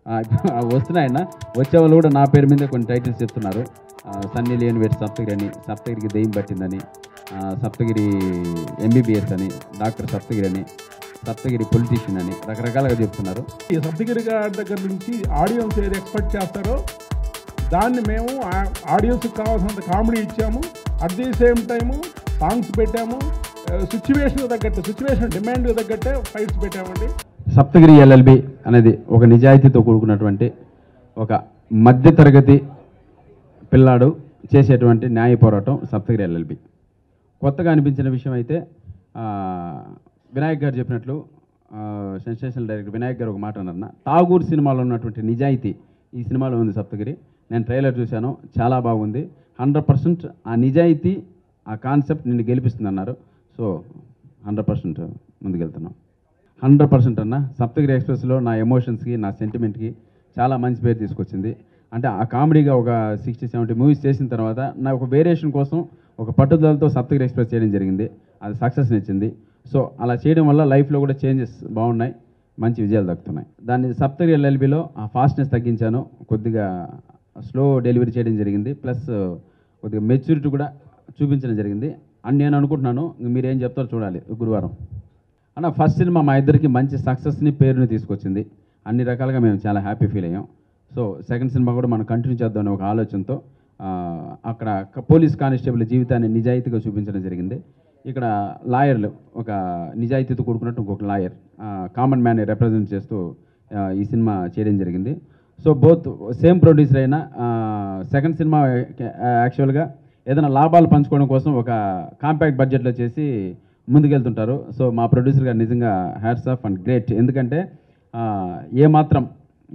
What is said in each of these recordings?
ఆ, ఆ, వస్తున్నాయన్న వచ్చే వాళ్ళు కూడా నా పేరు మీద కొన్ని టైటిల్స్ చెప్తున్నారు ఆ, సన్నీ లేని వేటి సప్తగిరి అని సప్తగిరికి దెయ్యం పట్టిందని ఆ, సప్తగిరి ఎంబీబీఎస్ అని డాక్టర్ సప్తగిరి అని సప్తగిరి పొలిటీషియన్ అని రకరకాలుగా చెప్తున్నారు ఈ సప్తగిరి గారి దగ్గర నుంచి ఆడియన్స్ ఏది ఎక్స్పెక్ట్ చేస్తారో దాన్ని మేము ఆడియన్స్కి కావాల్సినంత కామెడీ ఇచ్చాము at the same time songs పెట్టాము సిచ్యువేషన్ తగ్గట్టు సిచ్యువేషన్ డిమాండ్ తగ్గట్టే ఫైట్స్ పెట్టామండి సప్తగిరి ఎల్ఎల్బి అనేది ఒక నిజాయితీతో కూడుకున్నటువంటి ఒక మధ్యతరగతి పిల్లాడు చేసేటువంటి న్యాయ పోరాటం సప్తగిరి ఎల్ఎల్బి కొత్తగా అనిపించిన విషయం అయితే ఆ, వినాయక్ గారు చెప్పినట్లు సెన్సేషనల్ డైరెక్టర్ వినాయక్ గారు ఒక మాట అన్నారన్న ఠాగూర్ సినిమాలో ఉన్నటువంటి నిజాయితీ ఈ సినిమాలో ఉంది సప్తగిరి నేను ట్రైలర్ చూశాను చాలా బాగుంది హండ్రెడ్ పర్సెంట్ ఆ నిజాయితీ ఆ కాన్సెప్ట్ నిన్ను గెలిపిస్తుంది అన్నారు సో హండ్రెడ్ పర్సెంట్ ముందుకెళ్తున్నాం హండ్రెడ్ పర్సెంట్ అన్న సప్తగిరి ఎక్స్ప్రెస్లో నా ఎమోషన్స్కి నా సెంటిమెంట్కి చాలా మంచి పేరు తీసుకొచ్చింది అంటే ఆ కామెడీగా ఒక సిక్స్టీ సెవెంటీ మూవీస్ చేసిన తర్వాత నా ఒక వేరియేషన్ కోసం ఒక పట్టుదలతో సప్తగిరి ఎక్స్ప్రెస్ చేయడం జరిగింది అది సక్సెస్ని ఇచ్చింది సో అలా చేయడం వల్ల లైఫ్లో కూడా చేంజెస్ బాగున్నాయి మంచి విజయాలు దక్కుతున్నాయి దాన్ని సప్తగిరి ఎల్ఎల్బిలో ఆ ఫాస్ట్నెస్ తగ్గించాను కొద్దిగా స్లో డెలివరీ చేయడం జరిగింది ప్లస్ కొద్దిగా మెచ్యూరిటీ కూడా చూపించడం జరిగింది అని నేను అనుకుంటున్నాను ఇంక మీరేం చెప్తారో చూడాలి గురువారం అన్న ఫస్ట్ సినిమా మా ఇద్దరికి మంచి సక్సెస్ని పేరుని తీసుకొచ్చింది అన్ని రకాలుగా మేము చాలా హ్యాపీ ఫీల్ అయ్యాం సో సెకండ్ సినిమా కూడా మనం కంటిన్యూ చేద్దామనే ఒక ఆలోచనతో ఆ, అక్కడ క- పోలీస్ కానిస్టేబుల్ జీవితాన్ని నిజాయితీగా చూపించడం జరిగింది ఇక్కడ లాయర్లు ఒక నిజాయితీతో కూడుకున్నట్టు ఇంకొక లాయర్ కామన్ మ్యాన్ని రిప్రజెంట్ చేస్తూ ఆ, ఈ సినిమా చేయడం జరిగింది సో బోత్ సేమ్ ప్రొడ్యూసర్ అయినా సెకండ్ సినిమా యాక్చువల్గా ఏదైనా లాభాలు పంచుకోవడం కోసం ఒక కాంపాక్ట్ బడ్జెట్లో చేసి ముందుకెళ్తుంటారు సో మా ప్రొడ్యూసర్ గారు నిజంగా హ్యాట్స్ ఆఫ్ అండ్ గ్రేట్ ఎందుకంటే ఆ, ఏమాత్రం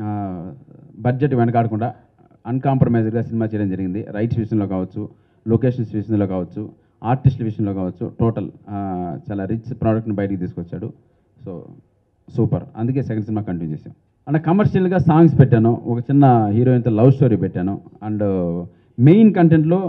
బడ్జెట్ వెనకాడకుండా అన్కాంప్రమైజ్డ్గా సినిమా చేయడం జరిగింది రైట్స్ విషయంలో కావచ్చు లొకేషన్స్ విషయంలో కావచ్చు ఆర్టిస్టుల విషయంలో కావచ్చు టోటల్ చాలా రిచ్ ప్రోడక్ట్ని బయటికి తీసుకొచ్చాడు సో సూపర్ అందుకే సెకండ్ సినిమా కంటిన్యూ చేసాం అంటే కమర్షియల్గా సాంగ్స్ పెట్టాను ఒక చిన్న హీరోయిన్తో లవ్ స్టోరీ పెట్టాను అండ్ మెయిన్ కంటెంట్లో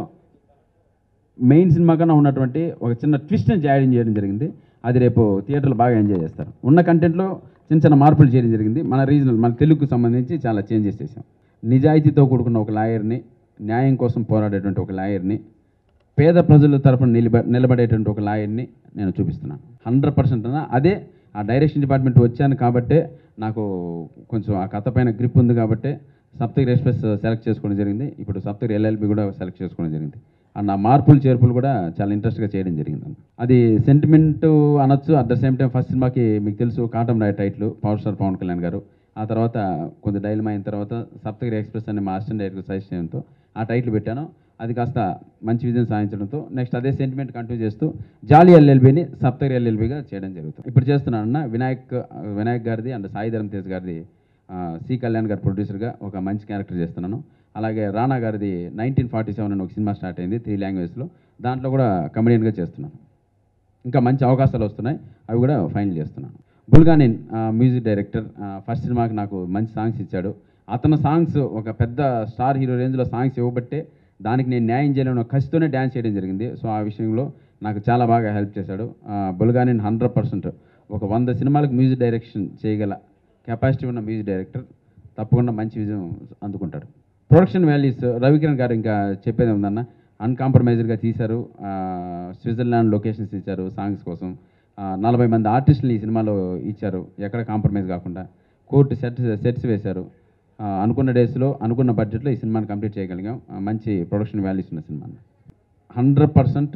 మెయిన్ సినిమా కన్నా ఉన్నటువంటి ఒక చిన్న ట్విస్ట్ని జాయిన్ చేయడం జరిగింది అది రేపు థియేటర్లో బాగా ఎంజాయ్ చేస్తారు ఉన్న కంటెంట్లో చిన్న చిన్న మార్పులు చేయడం జరిగింది మన రీజనల్ మన తెలుగుకు సంబంధించి చాలా చేంజెస్ చేసాం నిజాయితీతో కూడుకున్న ఒక లాయర్ని న్యాయం కోసం పోరాడేటువంటి ఒక లాయర్ని పేద ప్రజల తరపున నిలబ నిలబడేటువంటి ఒక లాయర్ని నేను చూపిస్తున్నాను హండ్రెడ్ పర్సెంట్ అన్న అదే ఆ డైరెక్షన్ డిపార్ట్మెంట్ వచ్చాను కాబట్టే నాకు కొంచెం ఆ కథ పైన గ్రిప్ ఉంది కాబట్టే సప్తగిరి ఎక్స్ప్రెస్ సెలెక్ట్ చేసుకోవడం జరిగింది ఇప్పుడు సప్తగిరి ఎల్ఎల్బి కూడా సెలెక్ట్ చేసుకోవడం జరిగింది అండ్ ఆ మార్పులు చేర్పులు కూడా చాలా ఇంట్రెస్ట్గా చేయడం జరిగింది అన్న. అది సెంటిమెంట్ అనొచ్చు at the same time first సినిమాకి మీకు తెలుసు Katam Rai title power star Pawan Kalyan garu ఆ తర్వాత కొంత డైలమా అయిన తర్వాత సప్తగిరి ఎక్స్ప్రెస్ అనే మా అసిస్టెంట్ డైరెక్టర్ సజెస్ట్ చేయడంతో ఆ టైటిల్ పెట్టాను అది కాస్త మంచి విజయం సాధించడంతో నెక్స్ట్ అదే సెంటిమెంట్ కంటిన్యూ చేస్తూ జాలీ ఎల్ఎల్బిని సప్తగిరి ఎల్ఎల్బిగా చేయడం జరుగుతుంది ఇప్పుడు చేస్తున్నాను అన్న వినాయక్ వినాయక్ గారిది అండ్ సాయి ధరమ్ తేజ్ గారిది ఆ, సి కళ్యాణ్ గారి ప్రొడ్యూసర్గా ఒక మంచి క్యారెక్టర్ చేస్తున్నాను అలాగే రానా గారిది నైన్టీన్ ఫార్టీ సెవెన్ అని ఒక సినిమా స్టార్ట్ అయింది త్రీ లాంగ్వేజ్లో దాంట్లో కూడా కమెడియన్గా చేస్తున్నాను ఇంకా మంచి అవకాశాలు వస్తున్నాయి అవి కూడా ఫైనల్ చేస్తున్నాను బుల్గానిన్ మ్యూజిక్ డైరెక్టర్ ఫస్ట్ సినిమాకి నాకు మంచి సాంగ్స్ ఇచ్చాడు అతను సాంగ్స్ ఒక పెద్ద స్టార్ హీరో రేంజ్లో సాంగ్స్ ఇవ్వబట్టే దానికి నేను న్యాయం చేయలేను ఖచ్చితోనే డ్యాన్స్ చేయడం జరిగింది సో ఆ విషయంలో నాకు చాలా బాగా హెల్ప్ చేశాడు బుల్గానిన్ హండ్రెడ్ పర్సెంట్ ఒక వంద సినిమాలకు మ్యూజిక్ డైరెక్షన్ చేయగల కెపాసిటీ ఉన్న మ్యూజిక్ డైరెక్టర్ తప్పకుండా మంచి విజయం అందుకుంటాడు ప్రొడక్షన్ వాల్యూస్ రవికిరణ్ గారు ఇంకా చెప్పేది ఉందన్న అన్కాంప్రమైజ్డ్గా తీశారు ఆ, స్విట్జర్లాండ్ లొకేషన్స్ ఇచ్చారు సాంగ్స్ కోసం ఆ, నలభై మంది ఆర్టిస్టులు ఈ సినిమాలో ఇచ్చారు ఎక్కడ కాంప్రమైజ్ కాకుండా కోర్టు సెట్స్ సెట్స్ వేశారు ఆ, అనుకున్న డేస్లో అనుకున్న బడ్జెట్లో ఈ సినిమాని కంప్లీట్ చేయగలిగాం ఆ, మంచి ప్రొడక్షన్ వాల్యూస్ ఉన్న సినిమా హండ్రెడ్ పర్సెంట్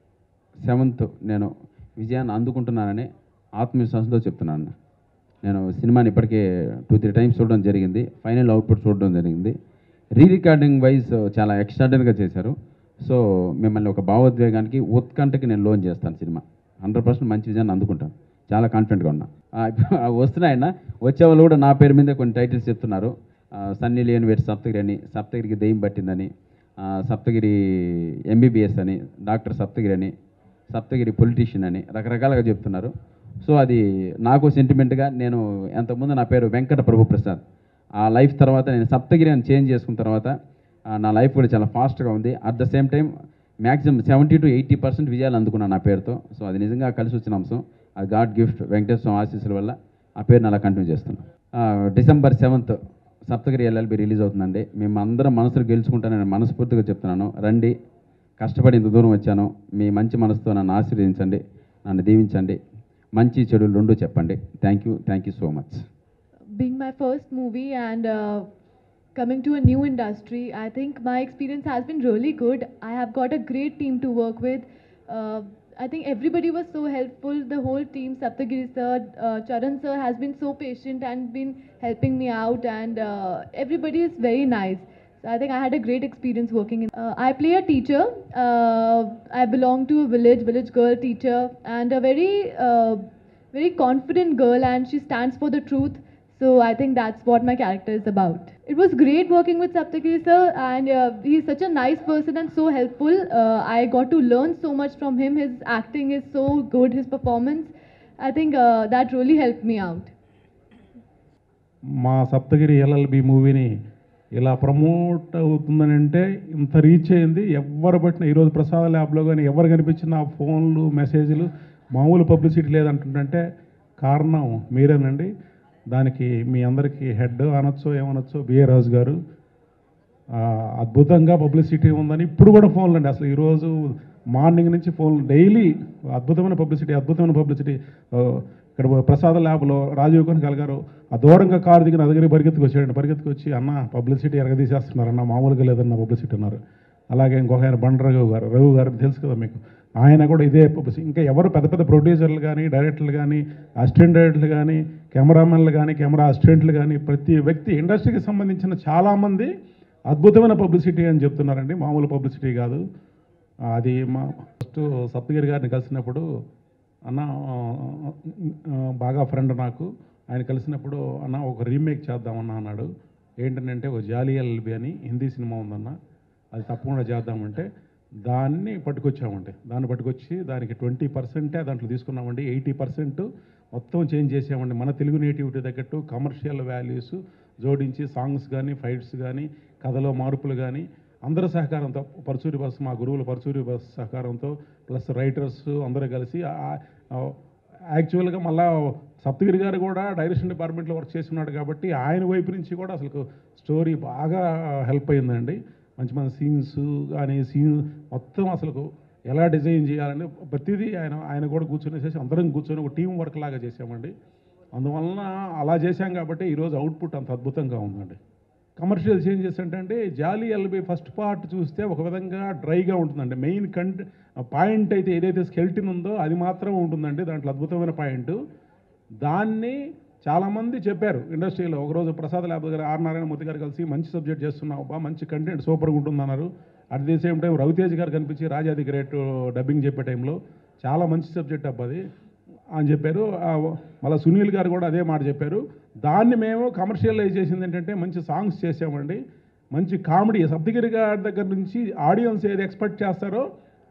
సెవెంత్ నేను విజయాన్ని అందుకుంటున్నానని ఆత్మవిశ్వాసంతో చెప్తున్నాను నేను సినిమాని ఇప్పటికే టూ త్రీ టైమ్స్ చూడడం జరిగింది ఫైనల్ అవుట్పుట్ చూడడం జరిగింది రీ రికార్డింగ్ వైజ్ చాలా ఎక్స్ట్రాడనరీగా చేశారు సో మిమ్మల్ని ఒక భావోద్వేగానికి ఉత్కంఠకి నేను లోన్ చేస్తాను సినిమా హండ్రెడ్ పర్సెంట్ మంచి విజయాన్ని అందుకుంటాను చాలా కాన్ఫిడెంట్గా ఉన్నా ఆ, ఇప్పుడు ఆ వస్తున్నాయన్న వచ్చే వాళ్ళు కూడా నా పేరు మీద కొన్ని టైటిల్స్ చెప్తున్నారు ఆ, సన్నీ లేని వేటి సప్తగిరి అని సప్తగిరికి దెయ్యం పట్టిందని ఆ, సప్తగిరి ఎంబీబీఎస్ అని డాక్టర్ సప్తగిరి అని సప్తగిరి పొలిటీషియన్ అని రకరకాలుగా చెప్తున్నారు సో అది నాకు సెంటిమెంట్గా నేను ఎంతకుముందు నా పేరు వెంకట ప్రభు ప్రసాద్ ఆ లైఫ్ తర్వాత నేను సప్తగిరి అని చేంజ్ చేసుకున్న తర్వాత ఆ, నా లైఫ్ కూడా చాలా ఫాస్ట్గా ఉంది at the same time maximum seventy to eighty percent విజయాలు అందుకున్నాను నా పేరుతో సో అది నిజంగా కలిసి వచ్చిన అంశం అది గాడ్ గిఫ్ట్ వెంకటేశ్వర స్వామి ఆశీస్సుల వల్ల ఆ పేరుని అలా కంటిన్యూ చేస్తున్నాను ఆ, December seventh Saptagiri LLB release అవుతుందండి మేము అందరం మనసులు గెలుచుకుంటానని మనస్ఫూర్తిగా చెప్తున్నాను రండి కష్టపడి ఇంత దూరం వచ్చాను మీ మంచి మనసుతో నన్ను ఆశీర్వదించండి నన్ను దీవించండి మంచి చెడులు రెండు చెప్పండి thank you thank you so much being my first movie and uh, coming to a new industry, I think my experience has been really good. I have got a great team to work with. Uh, I think everybody was so helpful. The whole team, Saptagiri sir, uh, Charan sir, has been so patient and been helping me out, and uh, everybody is very nice. So I think I had a great experience working in. Uh, I play a teacher. Uh, I belong to a village, village girl teacher, and a very, uh, very confident girl, and she stands for the truth. So I think that's what my character is about. It was great working with Saptagiri sir, and uh, he's such a nice person and so helpful. Uh, I got to learn so much from him. His acting is so good, his performance. I think uh, that really helped me out. మా Saptagiri LLB మూవీని ఇలా promote అవుతుందని అంటే ఇంత reach అయింది ఎవరు పట్టిన ఈరోజు ప్రసాద్ ల్యాబ్లో కానీ ఎవరు కనిపించిన ఫోన్లు మెసేజ్లు మామూలు పబ్లిసిటీ లేదంటుంటే కారణం మీరేనండి దానికి మీ అందరికీ హెడ్ అనొచ్చో ఏమనొచ్చో బిఏ రాజు గారు ఆ, అద్భుతంగా పబ్లిసిటీ ఉందని ఇప్పుడు కూడా ఫోన్లు అండి అసలు ఈరోజు మార్నింగ్ నుంచి ఫోన్లు డైలీ అద్భుతమైన పబ్లిసిటీ అద్భుతమైన పబ్లిసిటీ ఆ, ఇక్కడ ప్రసాద్ ల్యాబ్లో రాజీవ్ కనకాల గారు ఆ దూరంగా కారు దిగి నా దగ్గర పరిగెత్తుకు వచ్చాడండి పరిగెత్తుకు వచ్చి అన్న పబ్లిసిటీ ఎరగదీసేస్తున్నారు అన్న మామూలుగా లేదన్న పబ్లిసిటీ అన్నారు అలాగే ఇంకొక ఆయన బండ రఘు గారు రఘు గారు తెలుసు కదా మీకు ఆయన కూడా ఇదే పబ్లిసిటీ ఇంకా ఎవరు పెద్ద పెద్ద ప్రొడ్యూసర్లు కానీ డైరెక్టర్లు కానీ అసిస్టెంట్ డైరెక్టర్లు కానీ కెమెరామెన్లు కానీ కెమెరా అసిస్టెంట్లు కానీ ప్రతి వ్యక్తి ఇండస్ట్రీకి సంబంధించిన చాలామంది అద్భుతమైన పబ్లిసిటీ అని చెప్తున్నారండి మామూలు పబ్లిసిటీ కాదు అది మా ఫస్ట్ సప్తగిరి గారిని కలిసినప్పుడు అన్న ఆ, ఆ, బాగా ఫ్రెండ్ నాకు ఆయన కలిసినప్పుడు అన్న ఒక రీమేక్ చేద్దామన్నా అన్నాడు ఏంటంటే ఒక జాలి ఎల్బి అని హిందీ సినిమా ఉందన్న అది తప్పకుండా చేద్దామంటే దాన్ని పట్టుకొచ్చామండి దాన్ని పట్టుకొచ్చి దానికి ట్వంటీ పర్సెంటే దాంట్లో తీసుకున్నామండి ఎయిటీ పర్సెంట్ మొత్తం చేంజ్ చేసామండి మన తెలుగు నేటివిటీ తగ్గట్టు కమర్షియల్ వాల్యూస్ జోడించి సాంగ్స్ కానీ ఫైట్స్ కానీ కథలో మార్పులు కానీ అందరి సహకారంతో పరచూరి బస్ మా గురువుల పరచూరి బస్ సహకారంతో ప్లస్ రైటర్స్ అందరూ కలిసి ఆ- ఆ- యాక్చువల్గా మళ్ళా సప్తగిరి గారు కూడా డైరెక్షన్ డిపార్ట్మెంట్లో వర్క్ చేస్తున్నాడు కాబట్టి ఆయన వైపు నుంచి కూడా అసలు స్టోరీ బాగా హెల్ప్ అయిందండి మంచి మంచి సీన్స్ కానీ సీన్ మొత్తం అసలు ఎలా డిజైన్ చేయాలని ప్రతిదీ ఆయన ఆయన కూడా కూర్చొని చేసి అందరం కూర్చొని ఒక టీం వర్క్ లాగా చేసామండి అందువలన అలా చేశాం కాబట్టి ఈరోజు అవుట్పుట్ అంత అద్భుతంగా ఉందండి కమర్షియల్ చేంజెస్ ఏంటంటే జాలీ ఎల్బి ఫస్ట్ పార్ట్ చూస్తే ఒక విధంగా డ్రైగా ఉంటుందండి మెయిన్ కంట పాయింట్ అయితే ఏదైతే స్కెల్టిన్ ఉందో అది మాత్రం ఉంటుందండి దాంట్లో అద్భుతమైన పాయింట్ దాన్ని చాలామంది చెప్పారు ఇండస్ట్రీలో ఒకరోజు ప్రసాద్ ల్యాబ్ గారు ఆర్ నారాయణమూర్తి గారు కలిసి మంచి సబ్జెక్ట్ చేస్తున్నావు బా మంచి కంటెంట్ సూపర్గా ఉంటుందన్నారు at the same time Raviteja garu కనిపించి రాజాది గ్రేట్ డబ్బింగ్ చెప్పే టైంలో చాలా మంచి సబ్జెక్ట్ అబ్బది అని చెప్పారు ఆ, మళ్ళీ సునీల్ గారు కూడా అదే మాట చెప్పారు దాన్ని మేము కమర్షియలైజ్ చేసింది ఏంటంటే మంచి సాంగ్స్ చేసామండి మంచి కామెడీ సప్తగిరి గారి దగ్గర నుంచి ఆడియన్స్ ఏది ఎక్స్పెక్ట్ చేస్తారో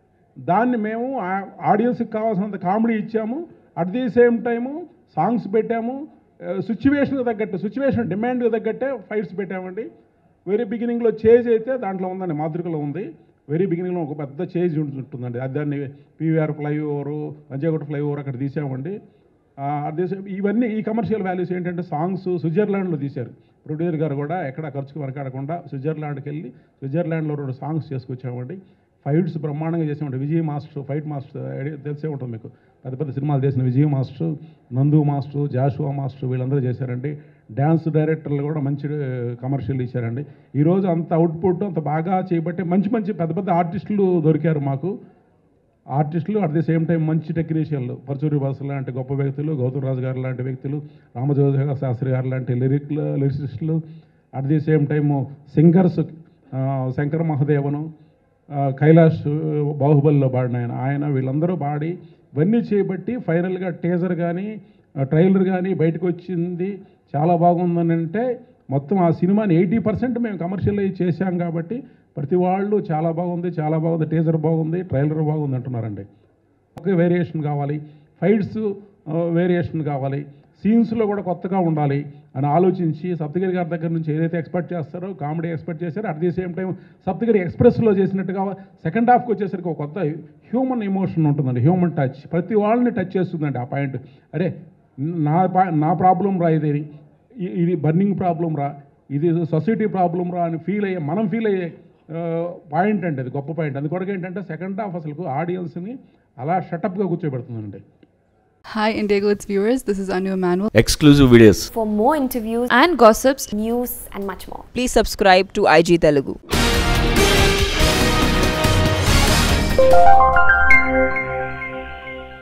దాన్ని మేము ఆడియన్స్కి కావాల్సినంత కామెడీ ఇచ్చాము at the same time songs పెట్టాము సిచ్యువేషన్కి తగ్గట్టు సిచ్యువేషన్ డిమాండ్కి తగ్గట్టే ఫైట్స్ పెట్టామండి వెరీ బిగినింగ్లో చేజ్ అయితే దాంట్లో ఉందండి మాతృకలో ఉంది వెరీ బిగినింగ్లో ఒక పెద్ద చేజ్ ఉంటుందండి అది దాన్ని పీవీఆర్ ఫ్లైఓవర్ పంజాగుట్ట ఫ్లైఓవర్ అక్కడ తీసామండి ఆ, అదే సే- ఇవన్నీ ఈ కమర్షియల్ వాల్యూస్ ఏంటంటే సాంగ్స్ స్విట్జర్లాండ్లో తీశారు ప్రొడ్యూసర్ గారు కూడా ఎక్కడ ఖర్చుకు వెనకాడకుండా స్విట్జర్లాండ్కి వెళ్ళి స్విట్జర్లాండ్లో రెండు సాంగ్స్ చేసుకొచ్చామండి ఫైట్స్ బ్రహ్మాండంగా చేసామండి Vijay master fight master idea తెలిసే ఉంటుంది మీకు పెద్ద పెద్ద సినిమాలు చేసిన Vijay master Nandu master Joshua master వీళ్ళందరూ చేశారండి డ్యాన్స్ డైరెక్టర్లు కూడా మంచి కమర్షియల్ ఇచ్చారండి ఈరోజు అంత అవుట్పుట్ అంత బాగా చేయబట్టి మంచి మంచి పెద్ద పెద్ద ఆర్టిస్టులు దొరికారు మాకు ఆర్టిస్టులు అట్ ది సేమ్ టైం మంచి టెక్నీషియన్లు పరచూరి బాసు లాంటి గొప్ప వ్యక్తులు గౌతమ్ రాజు గారు లాంటి వ్యక్తులు రామజోగ శాస్త్రి గారు లాంటి లిరిక్ లిరిసిస్టులు at the same time singers Shankar Mahadevan ఆ, కైలాష్ బాహుబలిలో పాడిన ఆయన ఆయన వీళ్ళందరూ పాడి ఇవన్నీ చేయబట్టి ఫైనల్గా టేజర్ కానీ ట్రైలర్ కానీ బయటకు వచ్చింది చాలా బాగుందని అంటే మొత్తం ఆ సినిమాని ఎయిటీ పర్సెంట్ మేము కమర్షియలైజ్ చేశాం కాబట్టి ప్రతి వాళ్ళు చాలా బాగుంది చాలా బాగుంది టీజర్ బాగుంది ట్రైలర్ బాగుంది అంటున్నారండి ఒకే వేరియేషన్ కావాలి ఫైట్స్ వేరియేషన్ కావాలి సీన్స్లో కూడా కొత్తగా ఉండాలి అని ఆలోచించి సప్తగిరి గారి దగ్గర నుంచి ఏదైతే ఎక్స్పెక్ట్ చేస్తారో కామెడీ ఎక్స్పెక్ట్ చేశారో at the same time Saptagiri ఎక్స్ప్రెస్లో చేసినట్టుగా సెకండ్ హాఫ్కి వచ్చేసరికి ఒక కొత్త హ్యూమన్ ఎమోషన్ ఉంటుందండి హ్యూమన్ టచ్ ప్రతి వాళ్ళని టచ్ చేస్తుందండి ఆ పాయింట్ అరే నా పా- నా ప్రాబ్లం రా ఇది ఇ- ఇది బర్నింగ్ ప్రాబ్లం రా ఇది సొసైటీ ప్రాబ్లం రా అని ఫీల్ అయ్యే మనం ఫీల్ అయ్యే పాయింట్ అంటే అది గొప్ప పాయింట్ అందుకొరకు ఏంటంటే సెకండ్ హాఫ్ అసలు ఆడియన్స్ని అలా షటప్గా కూర్చోబెడుతుందండి Hi, Indigo, its viewers. This is Anu Emanuel. exclusive videos. For more interviews, and gossips, news, and much more. please subscribe to IG Telugu.